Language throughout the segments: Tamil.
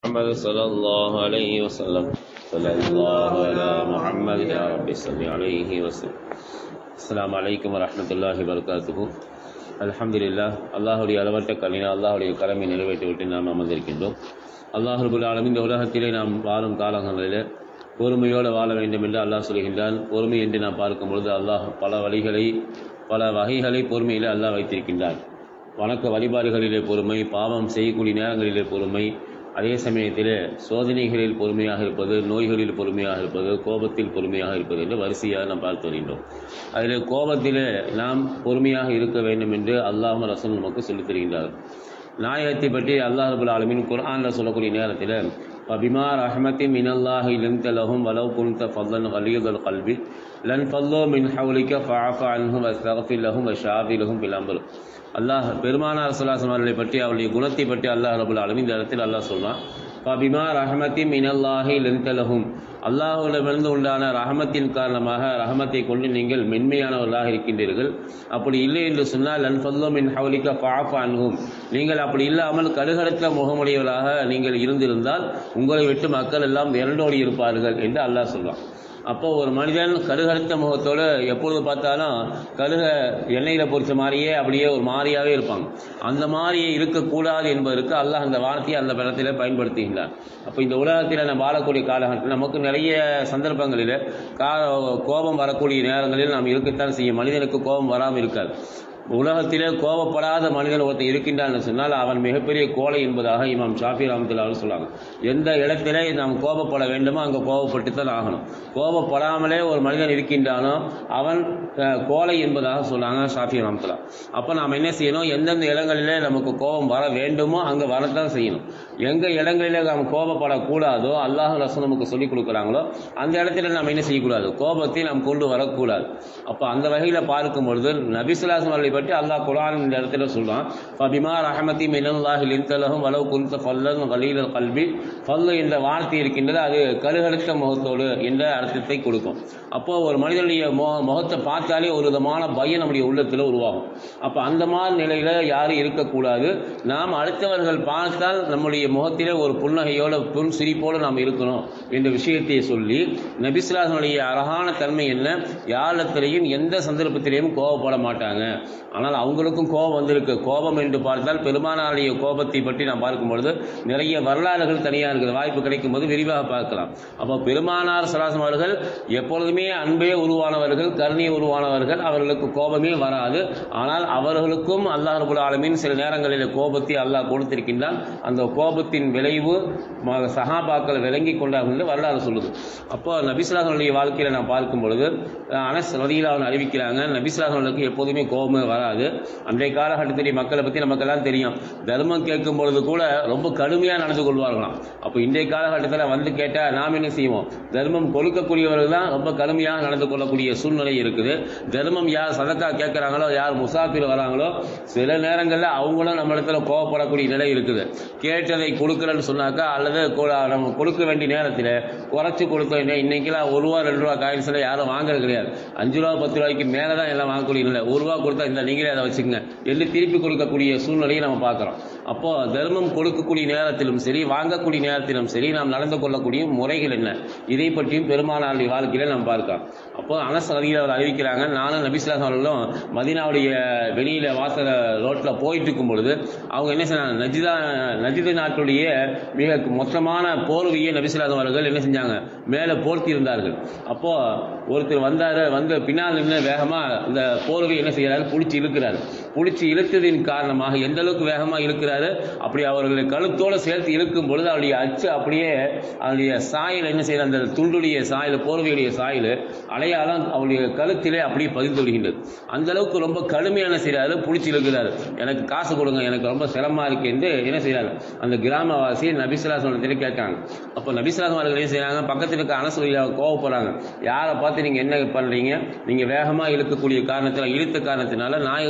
محمد صلى الله عليه وسلم صلى الله على محمد يا رب صل عليه وسلم السلام عليكم ورحمة الله وبركاته அல்ஹம்துலில்லா அல்லாஹுடைய அளவற்ற கலினா அல்லாஹுடைய கடமை நிறைவேற்றிவிட்டு நாம் அமர்ந்திருக்கின்றோம் அல்லாஹுபுல் ஆலமின் இந்த உலகத்திலே நாம் வாழும் காலங்களில் பொறுமையோடு வாழ வேண்டும் என்று அல்லாஹ் சொல்கின்றான் பொறுமை என்று நாம் பார்க்கும் பொழுது அல்லாஹ் பல வழிகளை பல வகைகளை பொறுமையிலே அல்லாஹ் வைத்திருக்கின்றான் வணக்க வழிபாடுகளிலே பொறுமை பாவம் செய்யக்கூடிய நேரங்களிலே பொறுமை அதே சமயத்தில் சோதனைகளில் பொறுமையாக இருப்பது நோய்களில் பொறுமையாக இருப்பது கோபத்தில் பொறுமையாக இருப்பது என்று வரிசையாக நாம் பார்த்து வருகின்றோம் அதில் கோபத்தில் நாம் பொறுமையாக இருக்க வேண்டும் என்று அல்லாஹ் ரசூல் நமக்கு சொல்லித் தருகின்றார் நாயகத்தை பற்றி அல்லாஹ் ரபுல் ஆலமின் குர்ஆனில் சொல்லக்கூடிய நேரத்தில் فبما رحمة من الله لنت لهم ولو كنت فظا غليظ القلب لن فضوا من حولك فاعف عنهم واستغفر لهم وشافلهم بالامر அல்லாஹ் பெருமானார் சுல்லாசம் அவர்களை பற்றி அவருடைய குணத்தை பற்றி அல்லாஹ் ரபுல் ஆலமின் இந்த இடத்தில் அல்லாஹ் சொல்றான் பபிமா ரஹமத்தி மினல்லாஹி லென்தலகும் அல்லாஹுவிடமிருந்து உண்டான ரஹமத்தின் காரணமாக ரஹமத்தை கொண்டு நீங்கள் மென்மையானவர்களாக இருக்கின்றீர்கள் அப்படி இல்லை என்று சொன்னால் லன்ஃபல்லோ மின் ஹவுலிக்க பாஃப் அன்ஹும் நீங்கள் அப்படி இல்லாமல் கடுகடுத்த முகமுடையவர்களாக நீங்கள் இருந்திருந்தால் உங்களை விட்டு மக்கள் எல்லாம் விரண்டோடி இருப்பார்கள் என்று அல்லாஹ் சொல்றான் அப்போ ஒரு மனிதன் கருகருத்த முகத்தோடு எப்பொழுது பார்த்தாலும் கருக எண்ணெயில் பொறிச்ச மாதிரியே அப்படியே ஒரு மாதிரியாகவே இருப்பாங்க அந்த மாதிரி இருக்கக்கூடாது என்பதற்கு அல்லாஹ் அந்த வார்த்தையை அந்த படத்தில் பயன்படுத்துகின்றார் அப்போ இந்த உலகத்தில் நம்ம வாழக்கூடிய காலகட்டத்தில் நமக்கு நிறைய சந்தர்ப்பங்களில் கா கோபம் வரக்கூடிய நேரங்களில் நாம் இருக்கத்தான் செய்யும் மனிதனுக்கு கோபம் வராமல் இருக்காது உலகத்திலே கோபப்படாத மனிதன் ஒருத்தன் இருக்கின்றான் சொன்னால் அவன் மிகப்பெரிய கோலை என்பதாக இமாம் ஷாஃபி ரஹமத்துல்லா சொல்லுவாங்க எந்த இடத்திலே நாம் கோபப்பட வேண்டுமோ அங்கே கோபப்பட்டு தான் ஆகணும் கோபப்படாமலே ஒரு மனிதன் இருக்கின்றானோ அவன் கோலை என்பதாக சொன்னாங்க ஷாஃபி ரஹமத்துல்லா அப்போ நாம் என்ன செய்யணும் எந்தெந்த இடங்களிலே நமக்கு கோபம் வர வேண்டுமோ அங்கே வரத்தான் செய்யணும் எங்க இடங்களிலே நாம் கோபப்படக்கூடாதோ அல்லாஹ் ரசம் நமக்கு சொல்லிக் கொடுக்குறாங்களோ அந்த இடத்துல நாம் என்ன செய்யக்கூடாது கோபத்தை நாம் கொண்டு வரக்கூடாது அப்போ அந்த வகையில் பார்க்கும் பொழுது நபிசுல்லாசம் அவர்களை பற்றி அல்லாஹ் குரான் இந்த இடத்துல சொல்றான் ஃபபிமா ரஹமதி மினல்லாஹி லின்தலஹும் வலவு குன்த ஃபல்லன் கலீல கல்வி ஃபல்லு என்ற வார்த்தை இருக்கின்றது அது கருகடுத்த முகத்தோடு என்ற அர்த்தத்தை கொடுக்கும் அப்போ ஒரு மனிதனுடைய முக முகத்தை பார்த்தாலே ஒரு விதமான பயம் நம்முடைய உள்ளத்தில் உருவாகும் அப்போ அந்த மாதிரி நிலையில் யாரும் இருக்கக்கூடாது நாம் அடுத்தவர்கள் பார்த்தால் நம்முடைய முகத்திலே ஒரு புன்னகையோட புன் சிரிப்போடு நாம் இருக்கணும் என்ற விஷயத்தை சொல்லி நபிசுலாசனுடைய அழகான தன்மை என்ன யாரிடத்திலையும் எந்த சந்தர்ப்பத்திலையும் கோவப்பட மாட்டாங்க ஆனால் அவங்களுக்கும் கோபம் வந்திருக்கு கோபம் என்று பார்த்தால் பெருமானாருடைய கோபத்தை பற்றி நாம் பார்க்கும் பொழுது நிறைய வரலாறுகள் தனியாக இருக்குது வாய்ப்பு கிடைக்கும் போது விரிவாக பார்க்கலாம் அப்போ பெருமானார் சலாசம் அவர்கள் எப்பொழுதுமே அன்பே உருவானவர்கள் கருணை உருவானவர்கள் அவர்களுக்கு கோபமே வராது ஆனால் அவர்களுக்கும் அல்லாஹ் ரபுல் ஆலமின் சில நேரங்களில் கோபத்தை அல்லாஹ் கொடுத்திருக்கின்றான் அந்த கோபத்தின் விளைவு சஹாபாக்கள் விளங்கி கொண்டார்கள் என்று வரலாறு சொல்லுது அப்போ நபிசுலாசனுடைய வாழ்க்கையில் நான் பார்க்கும் பொழுது அனஸ் ரதியிலாவன் அறிவிக்கிறாங்க நபிசுலாசனுக்கு எப்போதுமே கோபமே வராது அன்றைய காலகட்டத்திலே மக்களை பற்றி நமக்கெல்லாம் தெரியும் தர்மம் கேட்கும் பொழுது கூட ரொம்ப கடுமையாக நடந்து கொள்வார்களாம் அப்போ இன்றைய காலகட்டத்தில் வந்து கேட்டால் நாம் என்ன செய்வோம் தர்மம் கொடுக்கக்கூடியவர்கள் தான் ரொம்ப கடுமையாக நடந்து கொள்ளக்கூடிய சூழ்நிலை இருக்குது தர்மம் யார் சதக்கா கேட்குறாங்களோ யார் முசாஃபிர் வராங்களோ சில நேரங்களில் அவங்களும் நம்ம இடத்துல கோவப்படக்கூடிய நிலை இருக்குது கேட்டதை கொடுக்குறேன்னு சொன்னாக்கா அல்லது நம்ம கொடுக்க வேண்டிய நேரத்தில் குறைச்சி கொடுக்க வேண்டிய இன்னைக்கெல்லாம் ஒரு ரூபா ரெண்டு ரூபா காயின்ஸில் யாரும் வாங்குறது கிடையாது அஞ்சு ரூபா பத்து ரூபாய்க்கு மேலே தான் எல்லாம் வாங்கக்கூடிய நிலை ஒரு ரூபா கொடுத்தா இந்த நீங்களே அதை வச்சுக்கோங்க என்று திருப்பி கொடுக்கக்கூடிய சூழ்நிலையை நம்ம பார்க்குறோம் அப்போ தர்மம் கொடுக்கக்கூடிய நேரத்திலும் சரி வாங்கக்கூடிய நேரத்திலும் சரி நாம் நடந்து கொள்ளக்கூடிய முறைகள் என்ன இதை பற்றியும் பெருமானாருடைய வாழ்க்கையில நாம் பார்க்கலாம் அப்போ அனஸ் நதியில் அவர் அறிவிக்கிறாங்க நானும் நபிஸ்லாம் அவர்களும் மதினாவுடைய வெளியில வாசல ரோட்டில் போயிட்டு இருக்கும் பொழுது அவங்க என்ன செய்றாங்க நஜிதா நஜிது நாட்டுடைய மிக மொத்தமான போர்வையை நபிஸ்லாம் அவர்கள் என்ன செஞ்சாங்க மேலே போர்த்தி இருந்தார்கள் அப்போ ஒருத்தர் வந்தார் வந்து பின்னால் நின்று வேகமாக இந்த போர்வை என்ன செய்யறாரு பிடிச்சி இழுக்கிறார் பிடிச்சி இழுத்ததின் காரணமாக எந்த அளவுக்கு வேகமாக இழுக்கிறாரு அப்படி அவர்களை கழுத்தோடு சேர்த்து இழுக்கும் பொழுது அவருடைய அச்சு அப்படியே அவருடைய சாயல் என்ன செய்யற அந்த துண்டுடைய சாயல் போர்வையுடைய சாயல் அடையாளம் அவருடைய கழுத்திலே அப்படியே பதிந்து விடுகின்றது அந்த அளவுக்கு ரொம்ப கடுமையான செய்யறாரு பிடிச்சி இழுக்கிறாரு எனக்கு காசு கொடுங்க எனக்கு ரொம்ப சிரமமா இருக்கு என்று என்ன செய்யறாரு அந்த கிராமவாசி நபிசுலாசனத்தில் கேட்காங்க அப்போ நபிசுலாசம் அவர்கள் என்ன செய்யறாங்க பக்கத்தில் இருக்க அனசுரியா கோவப்படுறாங்க யாரை பார்த்து நீங்க என்ன பண்றீங்க நீங்க வேகமா இழுக்கக்கூடிய காரணத்தில் இழுத்த காரணத்தினால நாயகத்துடைய கழு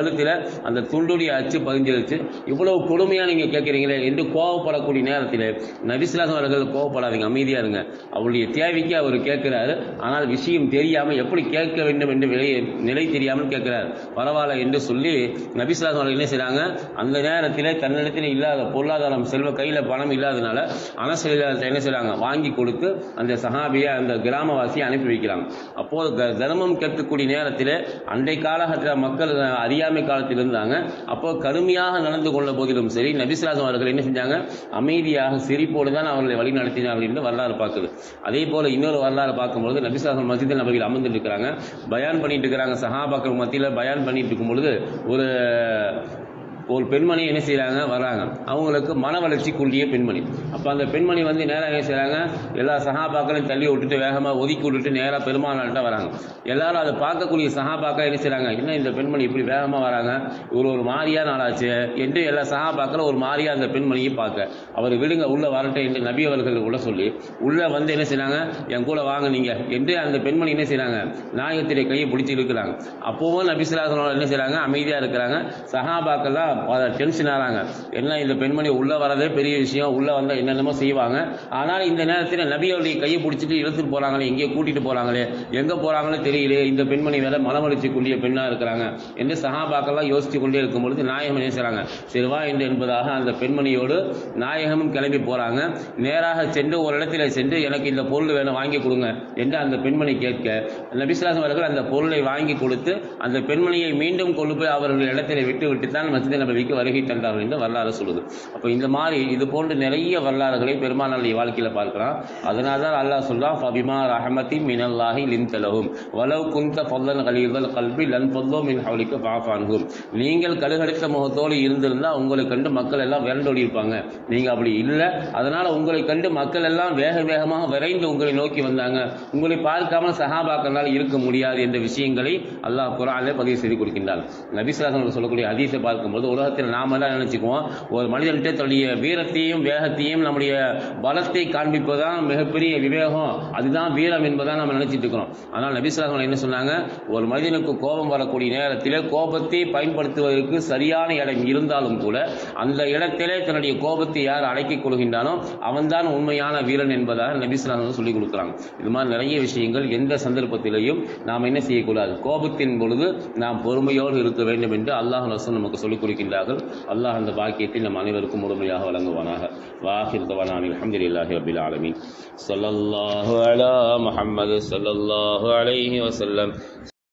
கழுத்தில் அந்த துண்டுடைய அச்சு பதிஞ்சிருச்சு இவ்வளவு கொடுமையா நீங்க கேட்குறீங்களே என்று கோவப்படக்கூடிய நேரத்தில் நபிசுலாசம் அவர்கள் கோவப்படாதீங்க அமைதியா இருங்க அவருடைய தேவைக்கு அவர் கேட்கிறாரு ஆனால் விஷயம் தெரியாம எப்படி கேட்க வேண்டும் என்று விலை- நிலை தெரியாமல் கேட்கிறார் பரவாயில்ல என்று சொல்லி நபிசுலாசம் அவர்கள் என்ன செய்றாங்க அந்த நேரத்தில் தன்னிடத்தில் இல்லாத பொருளாதாரம் செல்வ கையில பணம் இல்லாதனால அனசலில் என்ன செய்றாங்க வாங்கி கொடுத்து அந்த சஹாபியை அந்த கிராமவாசியை அனுப்பி வைக்கிறாங்க அப்போது க- தர்மம் கேட்கக்கூடிய நேரத்தில் அண்டை காலகட்டத்தில் மக்கள் அஹ், அறியாமை காலத்தில் இருந்தாங்க அப்போ கடுமையாக நடந்து கொள்ள போதிலும் சரி நபிசுலாசம் அவர்கள் என்ன செஞ்சாங்க அமைதியாக சிரிப்போடு தான் அவர்களை வழி நடத்தினார்கள் என்று வரலாறு பார்க்குது அதே போல இன்னொரு வரலாறு பார்க்கும்பொழுது நபிசுலாசம் மஸ்ஜிதில் நபர்கள் அமர்ந்துட்டு இருக்கிறாங்க பயான் பண்ணிட்டு இருக்கிறாங்க சஹாபாக்கள் மத்தியில் பயான் பண்ணிட்டு இருக்கும் பொழுது ஒரு ஒரு பெண்மணி என்ன செய்றாங்க வராங்க அவங்களுக்கு மன வளர்ச்சி குன்றிய பெண்மணி அப்போ அந்த பெண்மணி வந்து நேராக என்ன செய்றாங்க எல்லா சகாபாக்களையும் தள்ளி விட்டுட்டு வேகமாக ஒதுக்கி விட்டுட்டு நேராக பெருமானால்கிட்ட வராங்க எல்லாரும் அதை பார்க்கக்கூடிய சகாபாக்கள் என்ன செய்றாங்க என்ன இந்த பெண்மணி இப்படி வேகமாக வராங்க ஒரு ஒரு மாறியா நாளாச்சு என்று எல்லா சகாபாக்களும் ஒரு மாறியா அந்த பெண்மணியை பார்க்க அவர் விடுங்க உள்ள வரட்டும் என்று நபி அவர்கள் உள்ள சொல்லி உள்ள வந்து என்ன செய்றாங்க என் கூட வாங்க நீங்க என்று அந்த பெண்மணி என்ன செய்றாங்க நாயகத்திலே கையை பிடிச்சி இழுக்கிறாங்க அப்பவும் நபிசுலாசனோட என்ன செய்றாங்க அமைதியா இருக்கிறாங்க சஹாபாக்கெல்லாம் டென்ஷன் ஆறாங்க என்ன இந்த பெண்மணி உள்ள வரதே பெரிய விஷயம் உள்ள வந்தா என்னென்னமோ செய்வாங்க ஆனால் இந்த நேரத்தில் நபியோடைய கையை பிடிச்சிட்டு இழுத்துட்டு போறாங்களே எங்கேயோ கூட்டிட்டு போறாங்களே எங்க போறாங்களோ தெரியலையே இந்த பெண்மணி வேற மனவளர்ச்சிக்குரிய பெண்ணா இருக்கிறாங்க என்று சஹாபாக்கெல்லாம் யோசிச்சு கொண்டே இருக்கும் பொழுது நாயகம் என்ன செய்றாங்க சிறுவா என்று என்பதாக அந்த பெண்மணியோடு நாயகமும் கிளம்பி போறாங்க நேராக சென்று ஒரு இடத்துல சென்று எனக்கு இந்த பொருள் வேணும் வாங்கி கொடுங்க என்று அந்த பெண்மணி கேட்க நபிசுலாசம் அவர்கள் அந்த பொருளை வாங்கி கொடுத்து அந்த பெண்மணியை மீண்டும் கொண்டு போய் அவர்கள் இடத்துல விட்டு விட்டு தான் மசித நபிக்கு வருகை தந்தார்கள் என்று வரலாறு சொல்லுது அப்போ இந்த மாதிரி இது போன்று நிறைய வரலாறுகளை பெருமானாருடைய வாழ்க்கையில பார்க்கலாம் அதனால தான் அல்லாஹ் சொல்றான் ஃபபிமா ரஹமதி மினல்லாஹி லின்தலஹும் வலவ் குந்த ஃபல்லன் கலீதல் கல்பி லன் ஃபல்லோ மின் ஹவுலிக்க ஃபாஃபான்ஹும் நீங்கள் கழுகடுத்த முகத்தோடு இருந்திருந்தா உங்களை கண்டு மக்கள் எல்லாம் விரண்டோடி இருப்பாங்க நீங்க அப்படி இல்லை அதனால உங்களை கண்டு மக்கள் எல்லாம் வேக வேகமாக விரைந்து உங்களை நோக்கி வந்தாங்க உங்களை பார்க்காமல் சஹாபாக்களால் இருக்க முடியாது என்ற விஷயங்களை அல்லாஹ் குரானிலே பதிவு செய்து கொடுக்கின்றார் நபிசுலாசன் சொல்லக்கூடிய ஹதீஸை பார்க்கும்போது உலகத்தில் நாம எல்லாம் நினைச்சுக்குவோம் ஒரு மனிதன்கிட்ட தன்னுடைய வீரத்தையும் வேகத்தையும் நம்முடைய பலத்தை காண்பிப்பதுதான் மிகப்பெரிய விவேகம் அதுதான் வீரம் என்பதான் நம்ம நினைச்சிட்டு இருக்கிறோம் ஆனால் நபிசுலாசன் என்ன சொன்னாங்க ஒரு மனிதனுக்கு கோபம் வரக்கூடிய நேரத்தில் கோபத்தை பயன்படுத்துவதற்கு சரியான இடம் இருந்தாலும் கூட அந்த இடத்திலே தன்னுடைய கோபத்தை யார் அடக்கிக் கொள்கின்றானோ அவன்தான் உண்மையான வீரன் என்பதாக நபிசுலாசன் சொல்லிக் கொடுக்குறாங்க இது மாதிரி நிறைய விஷயங்கள் எந்த சந்தர்ப்பத்திலையும் நாம் என்ன செய்யக்கூடாது கோபத்தின் பொழுது நாம் பொறுமையோடு இருக்க வேண்டும் என்று அல்லாஹ் ரசூல் நமக்கு சொல்லிக் கொடுக்கின்றார்கள் அல்லாஹ் அந்த பாக்கியத்தை நம் அனைவருக்கும் முழுமையாக வழங்குவானாக வாஹிர் தவானான் அல்ஹம்துலில்லாஹி ரபில் ஆலமீன் ஸல்லல்லாஹு அலா முஹம்மது ஸல்லல்லாஹு அலைஹி வஸல்லம்